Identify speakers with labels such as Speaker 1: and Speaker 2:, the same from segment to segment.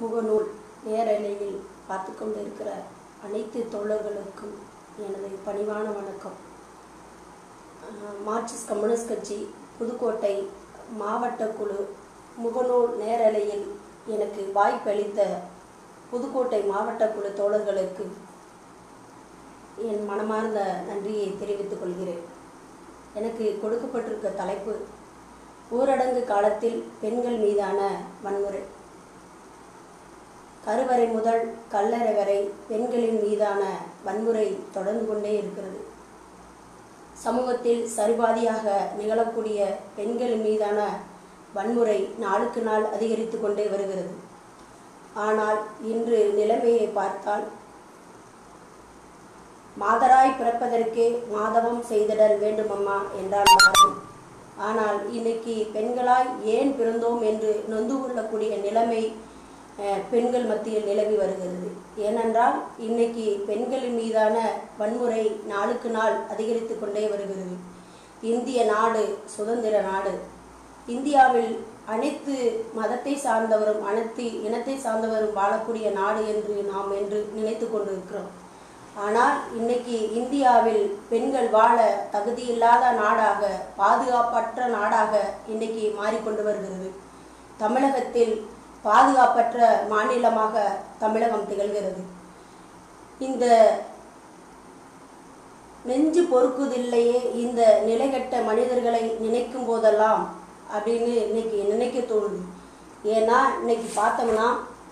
Speaker 1: முகநூல் நேரலையில் பார்த்து கொண்டிருக்கிற அனைத்து தோழர்களுக்கும் எனது பணிவான வணக்கம் அஹ், மார்க்சிஸ்ட் கம்யூனிஸ்ட் கட்சி புதுக்கோட்டை மாவட்ட குழு முகநூல் நேரலையில் எனக்கு வாய்ப்பளித்த புதுக்கோட்டை மாவட்ட குழு தோழர்களுக்கு என் மனமார்ந்த நன்றியை தெரிவித்துக் கொள்கிறேன் எனக்கு கொடுக்கப்பட்டிருக்க தலைப்பு ஊரடங்கு காலத்தில் பெண்கள் மீதான வன்முறை கருவறை முதல் கல்லறை வரை பெண்களின் மீதான வன்முறை தொடர்ந்து கொண்டே இருக்கிறது சமூகத்தில் சரிபாதியாக நிகழக்கூடிய பெண்கள் மீதான வன்முறை நாளுக்கு நாள் அதிகரித்து கொண்டே வருகிறது ஆனால் இன்று நிலைமையை பார்த்தால் மாதராய் பிறப்பதற்கே மாதவம் செய்திடல் வேண்டுமம்மா என்றால் மாறும் ஆனால் இன்னைக்கு பெண்களாய் ஏன் பிறந்தோம் என்று நொந்து கொள்ளக்கூடிய நிலைமை அஹ், பெண்கள் மத்தியில் நிலவி வருகிறது ஏனென்றால் இன்னைக்கு பெண்களின் மீதான வன்முறை நாளுக்கு நாள் அதிகரித்து கொண்டே வருகிறது இந்திய நாடு சுதந்திர நாடு இந்தியாவில் அனைத்து மதத்தை சார்ந்தவரும் அனைத்து இனத்தை சார்ந்தவரும் வாழக்கூடிய நாடு என்று நாம் என்று நினைத்து கொண்டிருக்கிறோம் ஆனால் இன்னைக்கு இந்தியாவில் பெண்கள் வாழ தகுதியில்லாத நாடாக பாதுகாப்பற்ற நாடாக இன்னைக்கு மாறிக்கொண்டு வருகிறது தமிழகத்தில் பாதுகாப்பற்ற மாநிலமாக தமிழகம் திகழ்கிறது இந்த நெஞ்சு பொறுக்குதில்லையே இந்த நிலைகட்ட மனிதர்களை நினைக்கும் போதெல்லாம் அப்படின்னு இன்னைக்கு நினைக்க தோணுது ஏன்னா இன்னைக்கு பார்த்தோம்னா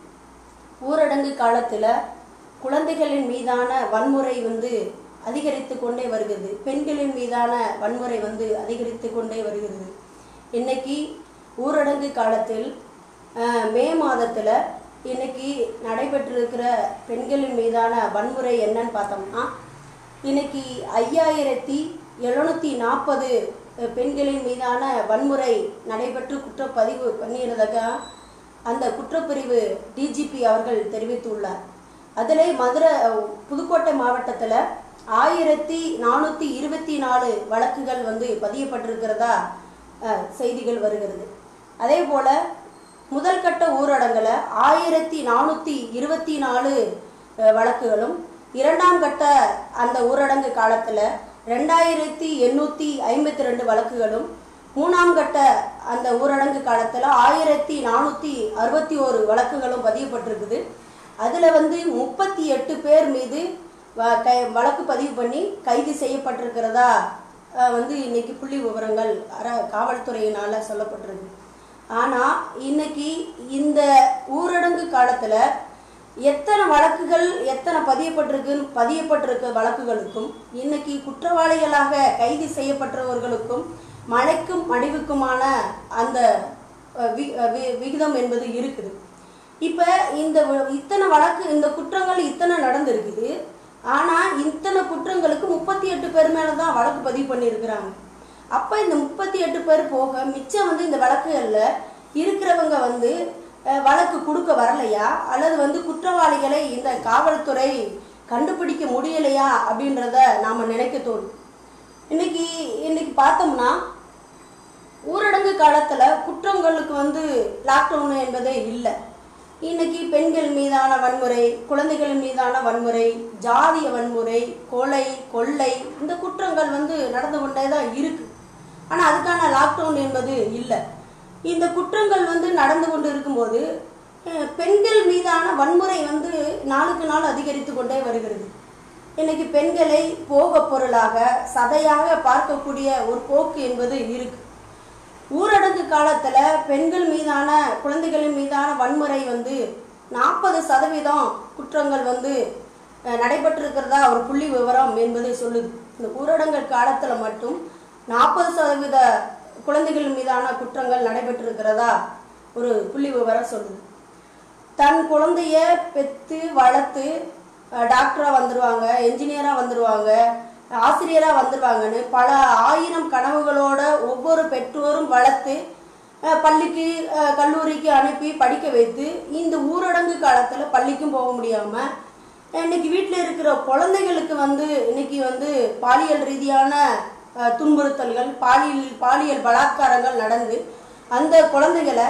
Speaker 1: ஊரடங்கு காலத்தில் குழந்தைகளின் மீதான வன்முறை வந்து அதிகரித்து கொண்டே வருகிறது பெண்களின் மீதான வன்முறை வந்து அதிகரித்து கொண்டே வருகிறது இன்னைக்கு ஊரடங்கு காலத்தில் அஹ், மே மாதத்தில் இன்னைக்கு நடைபெற்றிருக்கிற பெண்களின் மீதான வன்முறை என்னன்னு பார்த்தோம்னா இன்னைக்கு ஐயாயிரத்தி எழுநூற்றி நாற்பது பெண்களின் மீதான வன்முறை நடைபெற்று குற்றப்பதிவு பண்ணியிருந்தக அந்த குற்றப்பிரிவு டிஜிபி அவர்கள் தெரிவித்துள்ளார் அதிலே மதுரை புதுக்கோட்டை மாவட்டத்தில் ஆயிரத்தி நானூற்றி இருபத்தி நாலு வழக்குகள் வந்து பதியப்பட்டிருக்கிறதா அஹ், செய்திகள் வருகிறது அதே போல் முதல் கட்ட ஊரடங்கில் ஆயிரத்தி நானூற்றி இருபத்தி நாலு அஹ், வழக்குகளும் இரண்டாம் கட்ட அந்த ஊரடங்கு காலத்தில் ரெண்டாயிரத்தி எண்ணூற்றி ஐம்பத்தி ரெண்டு வழக்குகளும் மூணாம் கட்ட அந்த ஊரடங்கு காலத்தில் ஆயிரத்தி நானூற்றி அறுபத்தி ஓரு வழக்குகளும் பதியப்பட்டிருக்குது அதில் வந்து முப்பத்தி எட்டு பேர் மீது வ- கை வழக்கு பதிவு பண்ணி கைது செய்யப்பட்டிருக்கிறதா அஹ், வந்து இன்னைக்கு புள்ளி விவரங்கள் அர காவல்துறையினால் சொல்லப்பட்டிருக்கு ஆனால் இன்னைக்கு இந்த ஊரடங்கு காலத்தில் எத்தனை வழக்குகள் எத்தனை பதியப்பட்டிருக்கு பதியப்பட்டிருக்க வழக்குகளுக்கும் இன்னைக்கு குற்றவாளிகளாக கைது செய்யப்பட்டவர்களுக்கும் மழைக்கும் மடிவுக்குமான அந்த அஹ், வி- அஹ், வி- விகிதம் என்பது இருக்குது இப்போ இந்த வ- இத்தனை வழக்கு இந்த குற்றங்கள் இத்தனை நடந்திருக்குது ஆனால் இத்தனை குற்றங்களுக்கு முப்பத்தி எட்டு பேர் மேலே தான் வழக்கு பதிவு பண்ணியிருக்கிறாங்க அப்போ இந்த முப்பத்தி எட்டு பேர் போக மிச்சம் வந்து இந்த வழக்குகளில் இருக்கிறவங்க வந்து அஹ், வழக்கு கொடுக்க வரலையா அல்லது வந்து குற்றவாளிகளை இந்த காவல்துறை கண்டுபிடிக்க முடியலையா அப்படின்றத நாம் நினைக்க தோணும் இன்னைக்கு இன்னைக்கு பார்த்தோம்னா ஊரடங்கு காலத்தில் குற்றங்களுக்கு வந்து லாக்டவுன் என்பதே இல்லை இன்னைக்கு பெண்கள் மீதான வன்முறை குழந்தைகள் மீதான வன்முறை ஜாதிய வன்முறை கொலை கொள்ளை இந்த குற்றங்கள் வந்து நடந்து கொண்டே தான் இருக்கு ஆனால் அதுக்கான லாக்டவுன் என்பது இல்லை இந்த குற்றங்கள் வந்து நடந்து கொண்டு இருக்கும்போது அஹ், பெண்கள் மீதான வன்முறை வந்து நாளுக்கு நாள் அதிகரித்து கொண்டே வருகிறது இன்னைக்கு பெண்களை போக பொருளாக சதையாக பார்க்கக்கூடிய ஒரு போக்கு என்பது இருக்கு ஊரடங்கு காலத்துல பெண்கள் மீதான குழந்தைகளின் மீதான வன்முறை வந்து நாற்பது சதவீதம் குற்றங்கள் வந்து அஹ், நடைபெற்றிருக்கிறதா ஒரு புள்ளி விவரம் என்பது சொல்லுது இந்த ஊரடங்கு காலத்துல மட்டும் நாற்பது சதவீத குழந்தைகள் மீதான குற்றங்கள் நடைபெற்றிருக்கிறதா ஒரு புள்ளி விவரம் சொல்லுது தன் குழந்தைய பெற்று வளர்த்து டாக்டராக வந்துடுவாங்க என்ஜினியராக வந்துடுவாங்க ஆசிரியராக வந்துடுவாங்கன்னு பல ஆயிரம் கனவுகளோட ஒவ்வொரு பெற்றோரும் வளர்த்து அஹ், பள்ளிக்கு அஹ், கல்லூரிக்கு அனுப்பி படிக்க வைத்து இந்த ஊரடங்கு காலத்தில் பள்ளிக்கும் போக முடியாமல் இன்னைக்கு வீட்டில் இருக்கிற குழந்தைகளுக்கு வந்து இன்னைக்கு வந்து பாலியல் ரீதியான அஹ், துன்புறுத்தல்கள் பாலியல் பாலியல் பலாத்காரங்கள் நடந்து அந்த குழந்தைகளை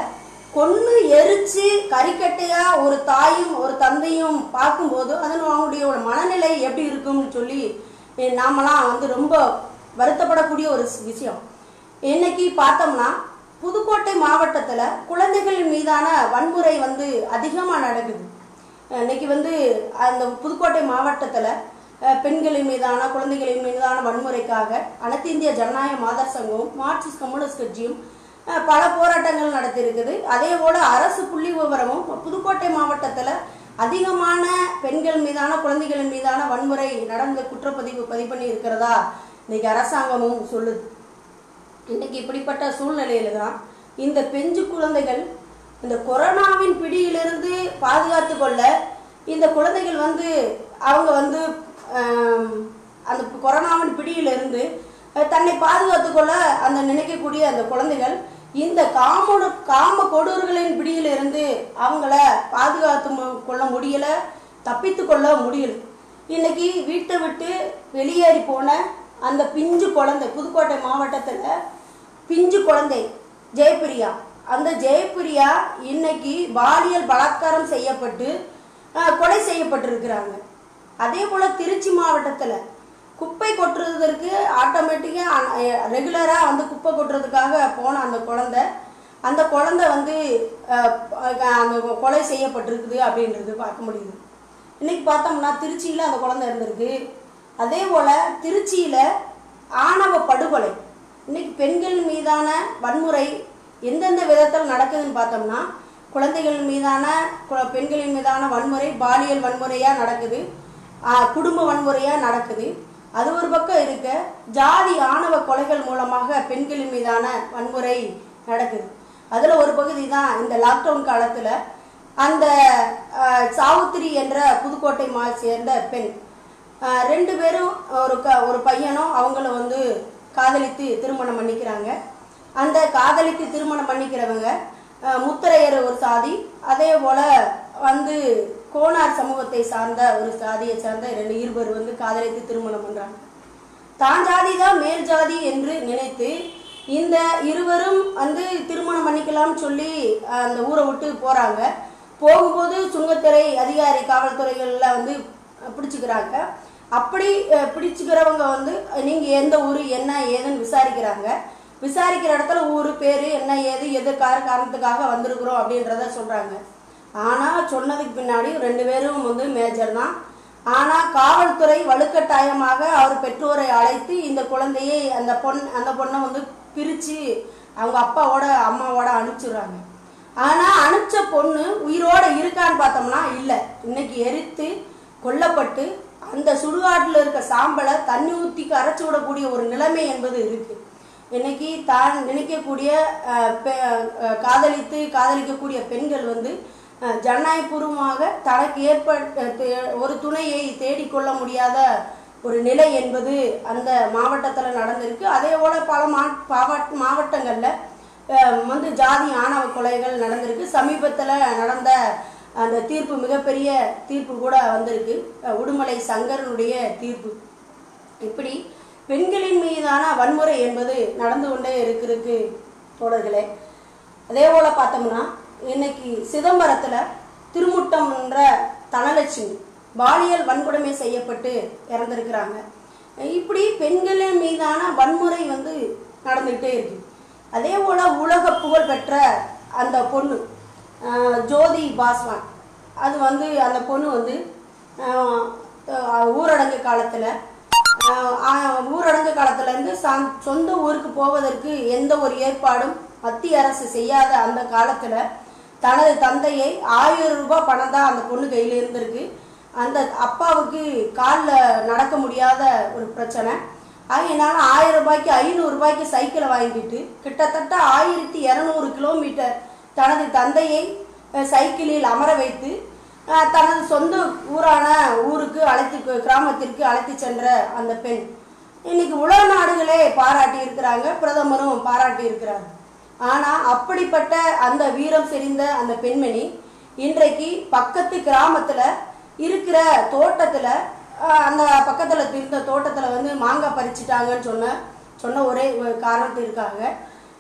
Speaker 1: கொன்னு எரிச்சு கறிக்கட்டையா ஒரு தாயும் ஒரு தந்தையும் பார்க்கும்போது அதன் அவங்களுடைய ஒரு மனநிலை எப்படி இருக்கும்னு சொல்லி eh, நாமெல்லாம் வந்து ரொம்ப வருத்தப்படக்கூடிய ஒரு ஸ் விஷயம் இன்னைக்கு பார்த்தோம்னா புதுக்கோட்டை மாவட்டத்தில் குழந்தைகள் மீதான வன்முறை வந்து அதிகமாக நடக்குது இன்னைக்கு வந்து அந்த புதுக்கோட்டை மாவட்டத்தில் பெண்களின் மீதான குழந்தைகளின் மீதான வன்முறைக்காக அனைத்து இந்திய ஜனநாயக மாதர் சங்கமும் மார்க்சிஸ்ட் கம்யூனிஸ்ட் கட்சியும் அஹ், பல போராட்டங்கள் நடத்தியிருக்குது அதே போல அரசு புள்ளி விவரமும் புதுக்கோட்டை மாவட்டத்தில் அதிகமான பெண்கள் மீதான குழந்தைகளின் மீதான வன்முறை நடந்த குற்றப்பதிவு பதிவு பண்ணி இருக்கிறதா இன்னைக்கு அரசாங்கமும் சொல்லுது இன்னைக்கு இப்படிப்பட்ட சூழ்நிலையில தான் இந்த பெஞ்சு குழந்தைகள் இந்த கொரோனாவின் பிடியிலிருந்து பாதுகாத்து கொள்ள இந்த குழந்தைகள் வந்து அவங்க வந்து ஆம், அந்த கொரோனாவின் பிடியிலிருந்து அஹ், தன்னை பாதுகாத்து கொள்ள அந்த நினைக்கக்கூடிய அந்த குழந்தைகள் இந்த காமோட காம கொடூர்களின் பிடியிலிருந்து அவங்கள பாதுகாத்து மு- கொள்ள முடியல தப்பித்து கொள்ள முடியல இன்னைக்கு வீட்டை விட்டு வெளியேறி போன அந்த பிஞ்சு குழந்தை புதுக்கோட்டை மாவட்டத்தில் பிஞ்சு குழந்தை ஜெயப்பிரியா அந்த ஜெயப்பிரியா இன்னைக்கு பாலியல் பலாத்காரம் செய்யப்பட்டு அஹ், கொலை செய்யப்பட்டிருக்கிறாங்க அதே போல திருச்சி மாவட்டத்தில் குப்பை கொட்டுறதற்கு ஆட்டோமேட்டிக்காக ரெகுலராக வந்து குப்பை கொட்டுறதுக்காக போன அந்த குழந்தை அந்த குழந்தை வந்து அஹ், அஹ், அந்த கொலை செய்யப்பட்டிருக்குது அப்படின்றது பார்க்க முடியுது இன்னைக்கு பார்த்தோம்னா திருச்சியில் அந்த குழந்தை இருந்திருக்கு அதே போல் திருச்சியில் ஆணவ படுகொலை இன்னைக்கு பெண்கள் மீதான வன்முறை எந்தெந்த விதத்தில் நடக்குதுன்னு பார்த்தோம்னா குழந்தைகள் மீதான கு- பெண்களின் மீதான வன்முறை பாலியல் வன்முறையாக நடக்குது ஆ, குடும்ப வன்முறையாக நடக்குது அது ஒரு பக்கம் இருக்க ஜாதி ஆணவ கொலைகள் மூலமாக பெண்களின் மீதான வன்முறை நடக்குது அதில் ஒரு பகுதி தான் இந்த லாக்டவுன் காலத்தில் அந்த அஹ், சாவுத்திரி என்ற புதுக்கோட்டை மா சேர்ந்த பெண் அஹ், ரெண்டு பேரும் ஒரு க ஒரு பையனும் அவங்கள வந்து காதலித்து திருமணம் பண்ணிக்கிறாங்க அந்த காதலித்து திருமணம் பண்ணிக்கிறவங்க அஹ், முத்தரையர் ஒரு சாதி அதே போல் வந்து கோனார் சமூகத்தை சார்ந்த ஒரு சாதியை சார்ந்த ரெண்டு இருவர் வந்து காதலித்து திருமணம் பண்ணுறாங்க தான் ஜாதி தான் மேல் ஜாதி என்று நினைத்து இந்த இருவரும் வந்து திருமணம் பண்ணிக்கலாம்னு சொல்லி அஹ், அந்த ஊரை விட்டு போறாங்க போகும்போது சுங்கத்துறை அதிகாரி காவல்துறைகள்ல வந்து அஹ், பிடிச்சுக்கிறாங்க அப்படி அஹ், பிடிச்சுக்கிறவங்க வந்து நீங்க எந்த ஊர் என்ன ஏதுன்னு விசாரிக்கிறாங்க விசாரிக்கிற இடத்துல ஊர் பேர் என்ன ஏது எதற்காக காரணத்துக்காக வந்திருக்கிறோம் அப்படின்றத சொல்றாங்க ஆனா சொன்னதுக்கு பின்னாடி ரெண்டு பேரும் வந்து மேஜர் தான் ஆனா காவல்துறை வலுக்கட்டாயமாக அவர் பெற்றோரை அழைத்து இந்த குழந்தையை அந்த பொண் அந்த பொண்ணை வந்து பிரிச்சு அவங்க அப்பாவோட அம்மாவோட அனுப்பிச்சிடுறாங்க ஆனா அனுப்பிச்ச பொண்ணு உயிரோட இருக்கான்னு பார்த்தோம்னா இல்ல இன்னைக்கு எரித்து கொல்லப்பட்டு அந்த சுடுகாட்டில் இருக்க சாம்பலை தண்ணி ஊற்றி கரைச்சி விடக்கூடிய ஒரு நிலைமை என்பது இருக்கு இன்னைக்கு தான் நினைக்கக்கூடிய அஹ், பெ- அஹ், காதலித்து காதலிக்கக்கூடிய பெண்கள் வந்து அஹ், ஜனநாயகபூர்வமாக தனக்கு ஏற்பட்ட தே- ஒரு துணையை தேடிக்கொள்ள முடியாத ஒரு நிலை என்பது அந்த மாவட்டத்தில் நடந்திருக்கு அதே போல பல மா பாவட் மாவட்டங்களில் வந்து ஜாதி ஆணவ கொலைகள் நடந்திருக்கு சமீபத்தில் நடந்த அந்த தீர்ப்பு மிகப்பெரிய தீர்ப்பு கூட வந்திருக்கு அஹ், உடுமலை சங்கரனுடைய தீர்ப்பு இப்படி பெண்களின் மீதான வன்முறை என்பது நடந்து கொண்டே இருக்கிறதுக்கு தோழர்களே அதே போல பார்த்தோம்னா இன்னைக்கு சிதம்பரத்தில் திருமுட்டம் என்ற தனலட்சுமி பாலியல் வன்கொடுமை செய்யப்பட்டு இறந்திருக்கிறாங்க இப்படி பெண்களின் மீதான வன்முறை வந்து நடந்துகிட்டே இருக்கு அதே போல உலக புகழ் பெற்ற அந்த பொண்ணு அஹ், ஜோதி பாஸ்வான் அது வந்து அந்த பொண்ணு வந்து அஹ், அஹ், ஊரடங்கு காலத்தில் ஊரடங்கு காலத்துலேருந்து சாந் சொந்த ஊருக்கு போவதற்கு எந்த ஒரு ஏற்பாடும் மத்திய அரசு செய்யாத அந்த காலத்தில் தனது தந்தையை ஆயிரம் ரூபாய் பணம் தான் அந்த பொண்ணு கையில் இருந்திருக்கு அந்த அப்பாவுக்கு காலில் நடக்க முடியாத ஒரு பிரச்சனை அதனால ஆயிரம் ரூபாய்க்கு ஐநூறு ரூபாய்க்கு சைக்கிளை வாங்கிட்டு கிட்டத்தட்ட ஆயிரத்தி இரநூறு கிலோமீட்டர் தனது தந்தையை அஹ், சைக்கிளில் அமர வைத்து அஹ், தனது சொந்த ஊரான ஊருக்கு அழைத்து கிராமத்திற்கு அழைத்து சென்ற அந்த பெண் இன்னைக்கு உலக நாடுகளே பாராட்டி இருக்கிறாங்க பிரதமரும் பாராட்டி இருக்கிறார் ஆனா அப்படிப்பட்ட அந்த வீரம் செறிந்த அந்த பெண்மணி இன்றைக்கு பக்கத்து கிராமத்துல இருக்கிற தோட்டத்துல அஹ், அந்த பக்கத்துல இருந்த தோட்டத்துல வந்து மாங்காய் பறிச்சிட்டாங்கன்னு சொன்ன சொன்ன ஒரே ஒரு காரணத்திற்காக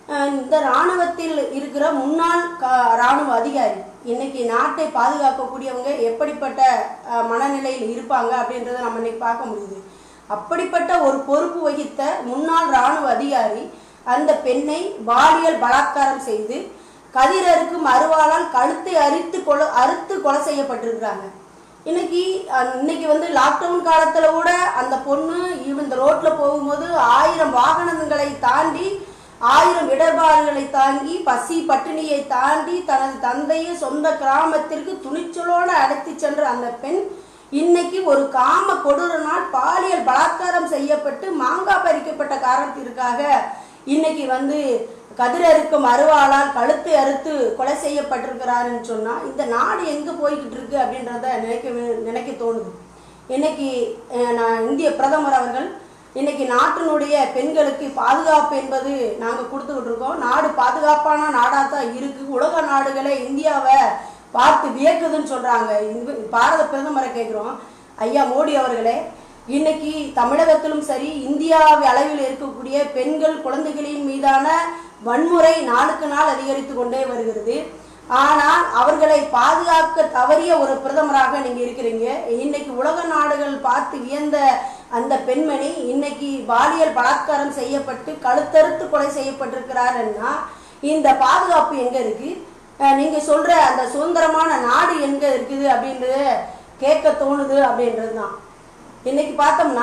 Speaker 1: அஹ் இந்த இராணுவத்தில் இருக்கிற முன்னாள் க இராணுவ அதிகாரி இன்னைக்கு நாட்டை பாதுகாக்கக்கூடியவங்க எப்படிப்பட்ட அஹ், மனநிலையில் இருப்பாங்க அப்படின்றத நம்ம இன்னைக்கு பார்க்க முடியுது அப்படிப்பட்ட ஒரு பொறுப்பு வகித்த முன்னாள் இராணுவ அதிகாரி அந்த பெண்ணை பாலியல் பலாத்காரம் செய்து கதிரறுக்கும் அருவாளால் கழுத்தை அரித்து கொலை அறுத்து கொலை செய்யப்பட்டிருக்கிறாங்க இன்னைக்கு அஹ், இன்னைக்கு வந்து லாக்டவுன் காலத்துல கூட அந்த பொண்ணு இவ- இந்த ரோட்ல போகும்போது ஆயிரம் வாகனங்களை தாண்டி ஆயிரம் இடர்பாடுகளை தாங்கி பசி பட்டினியை தாண்டி தனது தந்தையை சொந்த கிராமத்திற்கு துணிச்சலோடு அழைத்து சென்ற அந்த பெண் இன்னைக்கு ஒரு காம கொடூரனால் பாலியல் பலாத்காரம் செய்யப்பட்டு மாங்காய் பறிக்கப்பட்ட காரணத்திற்காக இன்னைக்கு வந்து கதிரறுக்கும் அருவாளால் கழுத்தை அறுத்து கொலை செய்யப்பட்டிருக்கிறாருன்னு சொன்னா இந்த நாடு எங்க போய்கிட்டு இருக்கு அப்படின்றத நினைக்க வே- நினைக்க தோணுது இன்னைக்கு அஹ், நான் இந்திய பிரதமர் அவர்கள் இன்னைக்கு நாட்டினுடைய பெண்களுக்கு பாதுகாப்பு என்பது நாங்கள் கொடுத்துக்கிட்டு இருக்கோம் நாடு பாதுகாப்பான நாடாக தான் இருக்கு உலக நாடுகளே இந்தியாவை பார்த்து வியக்குதுன்னு சொல்றாங்க இந்த பாரத பிரதமரை கேட்குறோம் ஐயா மோடி அவர்களே இன்னைக்கு தமிழகத்திலும் சரி இந்தியாவு அளவில் இருக்கக்கூடிய பெண்கள் குழந்தைகளின் மீதான வன்முறை நாளுக்கு நாள் அதிகரித்து கொண்டே வருகிறது ஆனால் அவர்களை பாதுகாக்க தவறிய ஒரு பிரதமராக நீங்க இருக்கிறீங்க இன்னைக்கு உலக நாடுகள் பார்த்து வியந்த அந்த பெண்மணி இன்னைக்கு பாலியல் பலாத்காரம் செய்யப்பட்டு கழுத்தறுத்து கொலை செய்யப்பட்டிருக்கிறாருன்னா இந்த பாதுகாப்பு எங்க இருக்கு அஹ் நீங்க சொல்ற அந்த சுதந்திரமான நாடு எங்க இருக்குது அப்படின்றத கேட்க தோணுது அப்படின்றது தான் இன்னைக்கு பார்த்தோம்னா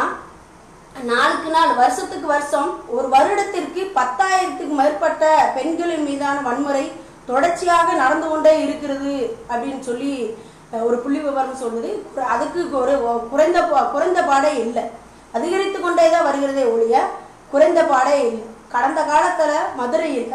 Speaker 1: நாளுக்கு நாள் வருஷத்துக்கு வருஷம் ஒரு வருடத்திற்கு பத்தாயிரத்துக்கு மேற்பட்ட பெண்களின் மீதான வன்முறை தொடர்ச்சியாக நடந்து கொண்டே இருக்கிறது அப்படின்னு சொல்லி அஹ், ஒரு புள்ளி விவரம் சொல்லுது குற- அதுக்கு ஒரு ஒ- குறைந்த பா- குறைந்த பாடே இல்லை அதிகரித்து கொண்டே தான் வருகிறதே ஒழிய குறைந்த பாடே இல்லை கடந்த காலத்துல மதுரையில்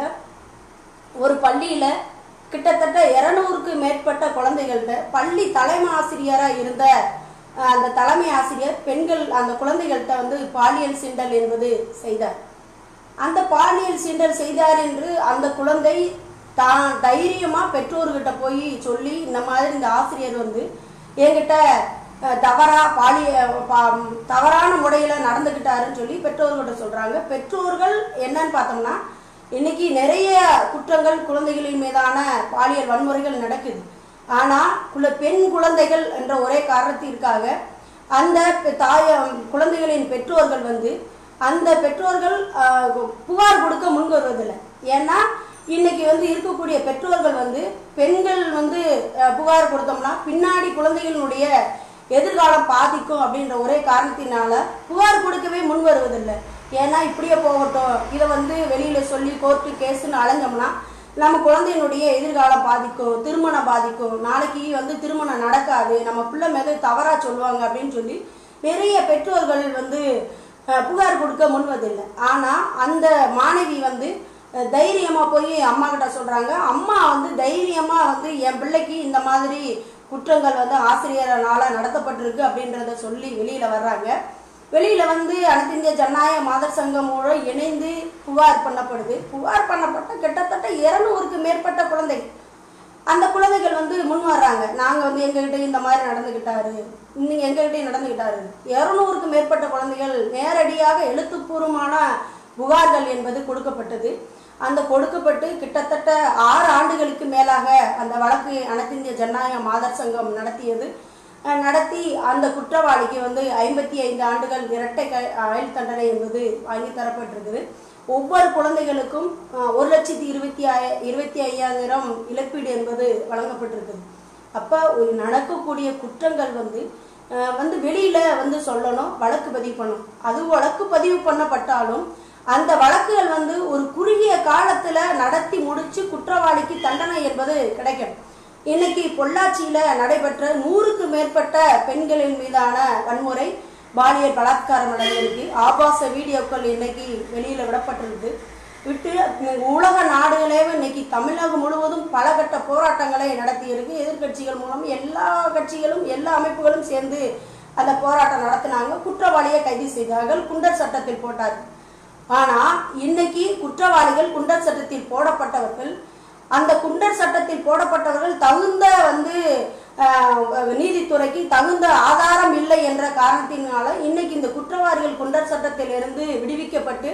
Speaker 1: ஒரு பள்ளியில கிட்டத்தட்ட இருநூறுக்கு மேற்பட்ட குழந்தைகள்கிட்ட பள்ளி தலைமை ஆசிரியரா இருந்த அஹ், அந்த தலைமை ஆசிரியர் பெண்கள் அந்த குழந்தைகள்கிட்ட வந்து பாலியல் சிண்டல் என்பது செய்தார் அந்த பாலியல் சீண்டல் செய்தார் என்று அந்த குழந்தை தான் தைரியமா பெற்றோர்கிட்ட போய் சொல்லி இந்த மாதிரி இந்த ஆசிரியர் வந்து என்கிட்ட அஹ், தவறா பாலிய பா- தவறான முறையில நடந்துக்கிட்டாருன்னு சொல்லி பெற்றோர்கிட்ட சொல்றாங்க பெற்றோர்கள் என்னன்னு பார்த்தோம்னா இன்னைக்கு நிறைய குற்றங்கள் குழந்தைகளின் மீதான பாலியல் வன்முறைகள் நடக்குது ஆனா குல- பெண் குழந்தைகள் என்ற ஒரே காரணத்திற்காக அந்த பெ- தாய குழந்தைகளின் பெற்றோர்கள் வந்து அந்த பெற்றோர்கள் ஆஹ், புகார் கொடுக்க முன் வருவதில்லை ஏன்னா இன்னைக்கு வந்து இருக்கக்கூடிய பெற்றோர்கள் வந்து பெண்கள் வந்து ஆஹ், புகார் கொடுத்தோம்னா பின்னாடி குழந்தைகளினுடைய எதிர்காலம் பாதிக்கும் அப்படின்ற ஒரே காரணத்தினால புகார் கொடுக்கவே முன் வருவதில்லை ஏன்னா இப்படியே போகட்டும் இதை வந்து வெளியில சொல்லி கோர்ட்டு கேஸுன்னு அலைஞ்சோம்னா நம்ம குழந்தையினுடைய எதிர்காலம் பாதிக்கும் திருமணம் பாதிக்கும் நாளைக்கு வந்து திருமணம் நடக்காது நம்ம பிள்ளை மேல தவறா சொல்லுவாங்க அப்படின்னு சொல்லி நிறைய பெற்றோர்கள் வந்து அஹ், புகார் கொடுக்க முன்வதில்லை ஆனா அந்த மாணவி வந்து அஹ், தைரியமா போய் அம்மா கிட்ட சொல்றாங்க அம்மா வந்து தைரியமா வந்து என் பிள்ளைக்கு இந்த மாதிரி குற்றங்கள் வந்து ஆசிரியரனால நடத்தப்பட்டிருக்கு அப்படின்றத சொல்லி வெளியில வர்றாங்க வெளியில வந்து அனைத்து இந்திய ஜனநாயக மாதர் சங்கமோட இணைந்து புகார் பண்ணப்படுது புகார் பண்ணப்பட்ட கிட்டத்தட்ட இருநூறுக்கு மேற்பட்ட குழந்தைகள் அந்த குழந்தைகள் வந்து முன் வர்றாங்க நாங்க வந்து எங்ககிட்ட இந்த மாதிரி நடந்துக்கிட்டாரு நீங்க எங்ககிட்டயும் நடந்துக்கிட்டாரு இருநூறுக்கு மேற்பட்ட குழந்தைகள் நேரடியாக எழுத்துப்பூர்வமான புகார்கள் என்பது கொடுக்கப்பட்டது அந்த கொடுக்கப்பட்டு கிட்டத்தட்ட ஆறு ஆண்டுகளுக்கு மேலாக அந்த வழக்கு அனைத்து இந்திய ஜனநாயக மாதர் சங்கம் நடத்தியது அஹ் நடத்தி அந்த குற்றவாளிக்கு வந்து ஐம்பத்தி ஐந்து ஆண்டுகள் இரட்டை க- ஆயுள் தண்டனை என்பது வாங்கி தரப்பட்டிருக்குது ஒவ்வொரு குழந்தைகளுக்கும் அஹ், ஒரு லட்சத்தி இருபத்தி ஐ இருபத்தி ஐயாயிரம் இழப்பீடு என்பது வழங்கப்பட்டிருக்குது அப்போ ஒரு நடக்கக்கூடிய குற்றங்கள் வந்து அஹ், வந்து வெளியில வந்து சொல்லணும் வழக்கு பதிவு பண்ணணும் அது வழக்கு பதிவு பண்ணப்பட்டாலும் அந்த வழக்குகள் வந்து ஒரு குறுகிய காலத்துல நடத்தி முடிச்சு குற்றவாளிக்கு தண்டனை என்பது கிடைக்கணும் இன்னைக்கு பொள்ளாச்சியில நடைபெற்ற நூறுக்கு மேற்பட்ட பெண்களின் மீதான வன்முறை பாலியல் பலாத்காரம் நடந்திருக்கு ஆபாச வீடியோக்கள் இன்னைக்கு வெளியில விடப்பட்டிருக்கு விட்டு உலக நாடுகளே இன்னைக்கு தமிழகம் முழுவதும் பல கட்ட போராட்டங்களை நடத்தியிருக்கு எதிர்க்கட்சிகள் மூலம் எல்லா கட்சிகளும் எல்லா அமைப்புகளும் சேர்ந்து அந்த போராட்டம் நடத்தினாங்க குற்றவாளியை கைது செய்தார்கள் குண்டர் சட்டத்தில் போட்டார்கள் ஆனா இன்னைக்கு குற்றவாளிகள் குண்டர் சட்டத்தில் போடப்பட்டவர்கள் அந்த குண்டர் சட்டத்தில் போடப்பட்டவர்கள் தகுந்த வந்து ஆஹ், நீதித்துறைக்கு தகுந்த ஆதாரம் இல்லை என்ற காரணத்தினால இன்னைக்கு இந்த குற்றவாளிகள் குண்டர் சட்டத்தில் இருந்து விடுவிக்கப்பட்டு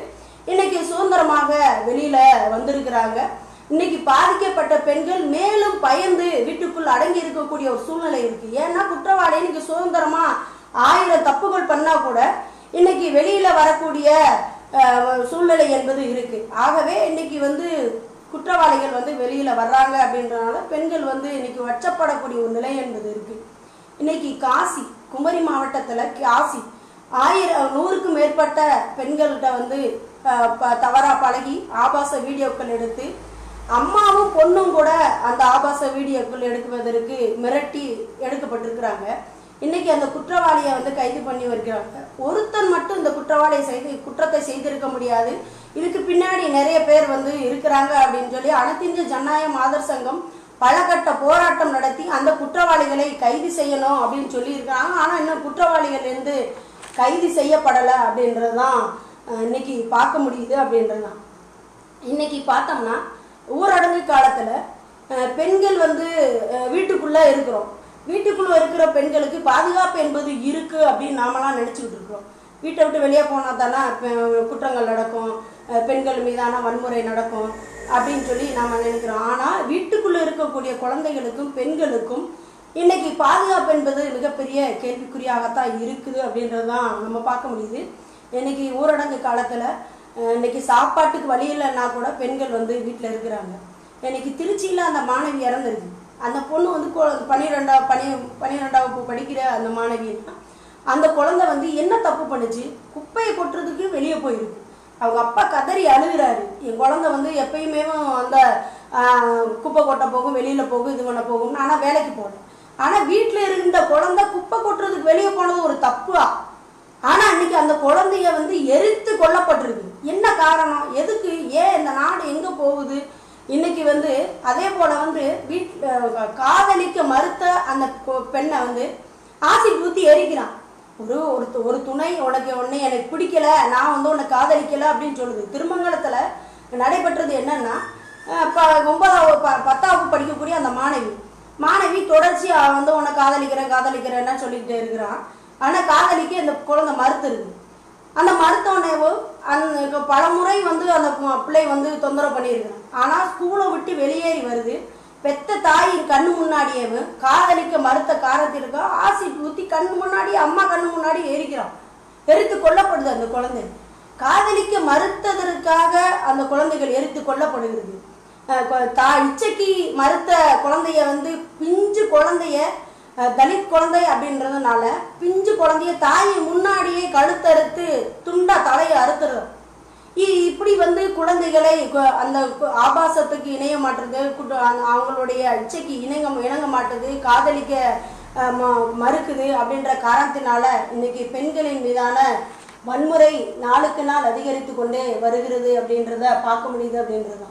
Speaker 1: இன்னைக்கு சுதந்திரமாக வெளியில வந்திருக்கிறாங்க இன்னைக்கு பாதிக்கப்பட்ட பெண்கள் மேலும் பயந்து வீட்டுக்குள் அடங்கி இருக்கக்கூடிய ஒரு சூழ்நிலை இருக்கு ஏன்னா குற்றவாளி இன்னைக்கு சுதந்திரமா ஆயிரம் தப்புகள் பண்ணா கூட இன்னைக்கு வெளியில வரக்கூடிய அஹ், சூழ்நிலை என்பது இருக்கு ஆகவே இன்னைக்கு வந்து குற்றவாளிகள் வந்து வெளியில வர்றாங்க அப்படின்றனால பெண்கள் வந்து இன்னைக்கு வச்சப்படக்கூடிய ஒரு நிலை என்பது இருக்கு இன்னைக்கு காசி குமரி மாவட்டத்துல காசி ஆயிரம் நூறுக்கும் மேற்பட்ட பெண்கள்கிட்ட வந்து அஹ், ப- தவறா பழகி ஆபாச வீடியோக்கள் எடுத்து அம்மாவும் பொண்ணும் கூட அந்த ஆபாச வீடியோக்கள் எடுக்குவதற்கு மிரட்டி எடுக்கப்பட்டிருக்கிறாங்க இன்னைக்கு அந்த குற்றவாளியை வந்து கைது பண்ணி வருகிறாங்க ஒருத்தன் மட்டும் இந்த குற்றவாளியை செய்து குற்றத்தை செய்திருக்க முடியாது இதுக்கு பின்னாடி நிறைய பேர் வந்து இருக்கிறாங்க அப்படின்னு சொல்லி அனைத்திந்திய ஜனநாயக மாதர் சங்கம் பல கட்ட போராட்டம் நடத்தி அந்த குற்றவாளிகளை கைது செய்யணும் அப்படின்னு சொல்லி இருக்காங்க ஆனா இன்னும் குற்றவாளிகள் வந்து கைது செய்யப்படலை அப்படின்றதுதான் அஹ், இன்னைக்கு பார்க்க முடியுது அப்படின்றதுதான் இன்னைக்கு பார்த்தோம்னா ஊரடங்கு காலத்துல அஹ், பெண்கள் வந்து அஹ், வீட்டுக்குள்ள இருக்கிறோம் வீட்டுக்குள்ள இருக்கிற பெண்களுக்கு பாதுகாப்பு என்பது இருக்கு அப்படின்னு நாமெல்லாம் நினைச்சுக்கிட்டு இருக்கிறோம் வீட்டை விட்டு வெளியே போனா தானே பெ- குற்றங்கள் நடக்கும் அஹ், பெண்கள் மீதான வன்முறை நடக்கும் அப்படின்னு சொல்லி நாம நினைக்கிறோம் ஆனா வீட்டுக்குள்ள இருக்கக்கூடிய குழந்தைகளுக்கும் பெண்களுக்கும் இன்னைக்கு பாதுகாப்பு என்பது மிகப்பெரிய கேள்விக்குறியாகத்தான் இருக்குது அப்படின்றதுதான் நம்ம பார்க்க முடியுது இன்னைக்கு ஊரடங்கு காலத்துல அஹ், இன்னைக்கு சாப்பாட்டுக்கு வழி இல்லைன்னா கூட பெண்கள் வந்து வீட்டில் இருக்கிறாங்க இன்னைக்கு திருச்சியில் அந்த மாணவி இறந்துருக்கு அந்த பொண்ணு வந்து கொ- பன்னிரெண்டாம் பனி பன்னிரெண்டாம் வகுப்பு படிக்கிற அந்த மாணவின்னா அந்த குழந்தை வந்து என்ன தப்பு பண்ணுச்சு குப்பையை கொட்டுறதுக்கு வெளியே போயிருக்கு அவங்க அப்பா கதறி அழுகிறாரு என் குழந்தை வந்து எப்பயுமே அந்த ஆஹ், குப்பை கொட்ட போகும் வெளியில போகும் இது பண்ண போகும் ஆனா வேலைக்கு போகல ஆனா வீட்டுல இருந்த குழந்தை குப்பை கொட்டுறதுக்கு வெளியே போனது ஒரு தப்பா ஆனா அன்னைக்கு அந்த குழந்தைய வந்து எரித்து கொல்லப்பட்டிருக்கு என்ன காரணம் எதுக்கு ஏன் இந்த நாடு எங்க போகுது இன்னைக்கு வந்து அதே போல வந்து வீட் காதலிக்க மறுத்த அந்த பொ- பெண்ணை வந்து ஆசிட் ஊத்தி எரிக்கிறான் ஒரு ஒரு து- ஒரு துணை உனக்கு உன்னை எனக்கு பிடிக்கல நான் வந்து உன்னை காதலிக்கல அப்படின்னு சொல்லுது திருமங்கலத்துல நடைபெற்றது என்னன்னா அஹ் ப ஒன்பதாவது ப- பத்தாவது படிக்கக்கூடிய அந்த மாணவி மாணவி தொடர்ச்சி அவ வந்து உன்னை காதலிக்கிறேன் காதலிக்கிறேன்னா சொல்லிக்கிட்டே இருக்கிறான் ஆனா காதலிக்க இந்த குழந்தை மறுத்துருது அந்த மருத்துவனைவோ அந்த பல முறை வந்து அந்த கு- பிள்ளை வந்து தொந்தரவு பண்ணியிருக்கிறான் ஆனா ஸ்கூலை விட்டு வெளியேறி வருது பெத்த தாயின் கண்ணு முன்னாடியே காதலிக்க மறுத்த காரணத்திற்கு ஆசிட் ஊத்தி கண்ணு முன்னாடி அம்மா கண்ணு முன்னாடி எரிக்கிறான் எரித்து கொல்லப்படுது அந்த குழந்தை காதலிக்க மறுத்ததற்காக அந்த குழந்தைகள் எரித்து கொல்லப்படுகிறது அஹ் கொ- தா இச்சைக்கு மறுத்த குழந்தைய வந்து பிஞ்சு குழந்தைய அஹ் தலித் குழந்தை அப்படின்றதுனால பிஞ்சு குழந்தைய தாயை முன்னாடியே கழுத்தறுத்து துண்டா தலையை அறுத்துறோம் இ- இப்படி வந்து குழந்தைகளை கு- அந்த கு- ஆபாசத்துக்கு இணைய மாட்டுறது குட்ட- அந்த- அவங்களுடைய இச்சைக்கு இணங்க இணங்க மாட்டுது காதலிக்க அஹ், ம- மறுக்குது அப்படின்ற காரணத்தினால இன்னைக்கு பெண்களின் மீதான வன்முறை நாளுக்கு நாள் அதிகரித்து கொண்டே வருகிறது அப்படின்றத பார்க்க முடியுது அப்படின்றதுதான்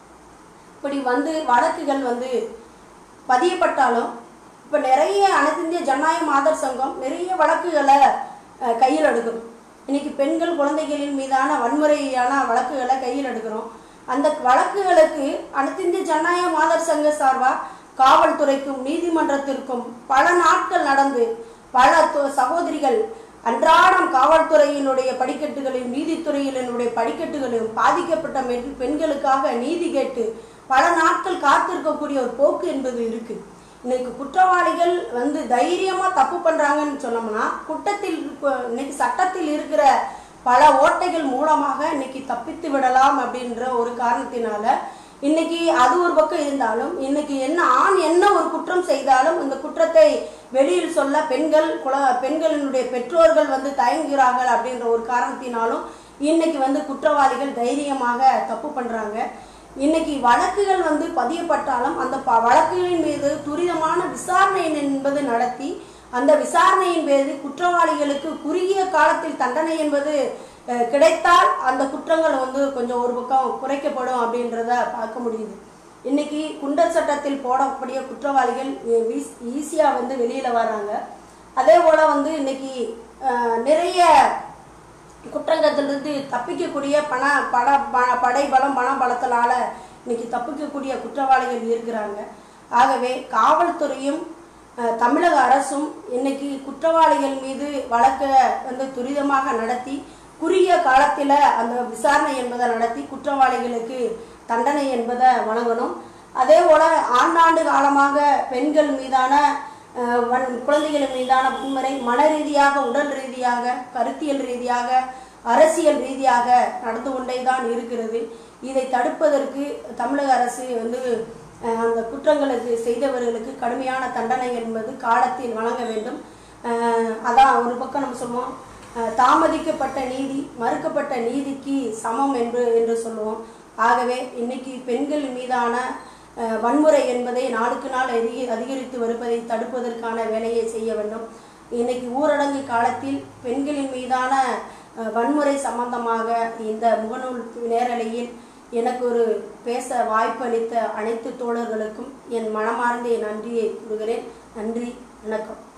Speaker 1: இப்படி வந்து வழக்குகள் வந்து பதியப்பட்டாலும் இப்போ நிறைய அனைத்து இந்திய ஜனநாயக மாதர் சங்கம் நிறைய வழக்குகளை அஹ், கையில் எடுக்கணும் இன்னைக்கு பெண்கள் குழந்தைகளின் மீதான வன்முறையான வழக்குகளை கையில் எடுக்கிறோம் அந்த வழக்குகளுக்கு அனைத்து இந்திய ஜனநாயக மாதர் சங்க சார்பா காவல்துறைக்கும் நீதிமன்றத்திற்கும் பல நாட்கள் நடந்து பல து- சகோதரிகள் அன்றாடம் காவல்துறையினுடைய படிக்கட்டுகளையும் நீதித்துறையினுடைய படிக்கட்டுகளையும் பாதிக்கப்பட்ட பெண்- பெண்களுக்காக நீதி கேட்டு பல நாட்கள் காத்திருக்கக்கூடிய ஒரு போக்கு என்பது இருக்கு இன்னைக்கு குற்றவாளிகள் வந்து தைரியமா தப்பு பண்றாங்கன்னு சொன்னோம்னா குற்றத்தில் இப்ப இன்னைக்கு சட்டத்தில் இருக்கிற பல ஓட்டைகள் மூலமாக இன்னைக்கு தப்பித்து விடலாம் அப்படின்ற ஒரு காரணத்தினால இன்னைக்கு அது ஒரு பக்கம் இருந்தாலும் இன்னைக்கு என்ன ஆண் என்ன ஒரு குற்றம் செய்தாலும் இந்த குற்றத்தை வெளியில் சொல்ல பெண்கள் குல பெண்களினுடைய பெற்றோர்கள் வந்து தயங்குகிறார்கள் அப்படின்ற ஒரு காரணத்தினாலும் இன்னைக்கு வந்து குற்றவாளிகள் தைரியமாக தப்பு பண்றாங்க இன்னைக்கு வழக்குகள் வந்து பதியப்பட்டாலும் அந்த ப- வழக்குகளின் மீது துரிதமான விசாரணை என்பது நடத்தி அந்த விசாரணையின் மீது குற்றவாளிகளுக்கு குறுகிய காலத்தில் தண்டனை என்பது அஹ், கிடைத்தால் அந்த குற்றங்கள் வந்து கொஞ்சம் ஒரு பக்கம் குறைக்கப்படும் அப்படின்றத பார்க்க முடியுது இன்னைக்கு குண்டர் சட்டத்தில் போடக்கூடிய குற்றவாளிகள் ஈஸியாக வந்து வெளியில வர்றாங்க அதே போல வந்து இன்னைக்கு அஹ், நிறைய குற்றங்கத்திலிருந்து தப்பிக்கக்கூடிய பண பண ப- படை பலம் பண பலத்தினால இன்னைக்கு தப்பிக்கக்கூடிய குற்றவாளிகள் இருக்கிறாங்க ஆகவே காவல்துறையும் அஹ், தமிழக அரசும் இன்னைக்கு குற்றவாளிகள் மீது வழக்கை வந்து துரிதமாக நடத்தி குறுகிய காலத்தில் அந்த விசாரணை என்பதை நடத்தி குற்றவாளிகளுக்கு தண்டனை என்பதை வழங்கணும் அதே போல ஆண்டாண்டு காலமாக பெண்கள் மீதான அஹ், வன் குழந்தைகள் மீதான வன்முறை மன ரீதியாக உடல் ரீதியாக கருத்தியல் ரீதியாக அரசியல் ரீதியாக நடந்து கொண்டே தான் இருக்கிறது இதை தடுப்பதற்கு தமிழக அரசு வந்து அஹ், அந்த குற்றங்களுக்கு செய்தவர்களுக்கு கடுமையான தண்டனை என்பது காலத்தில் வழங்க வேண்டும் அஹ், அதான் ஒரு பக்கம் நம்ம சொல்லுவோம் அஹ், தாமதிக்கப்பட்ட நீதி மறுக்கப்பட்ட நீதிக்கு சமம் என்று என்று சொல்லுவோம் ஆகவே இன்னைக்கு பெண்கள் மீதான அஹ், வன்முறை என்பதை நாளுக்கு நாள் அதிக அதிகரித்து வருவதை தடுப்பதற்கான வேலையை செய்ய வேண்டும் இன்னைக்கு ஊரடங்கு காலத்தில் பெண்களின் மீதான அஹ், வன்முறை சம்பந்தமாக இந்த முகநூல் நேரலையில் எனக்கு ஒரு பேச வாய்ப்பளித்த அனைத்து தோழர்களுக்கும் என் மனமார்ந்த நன்றியை கூறுகிறேன் நன்றி வணக்கம்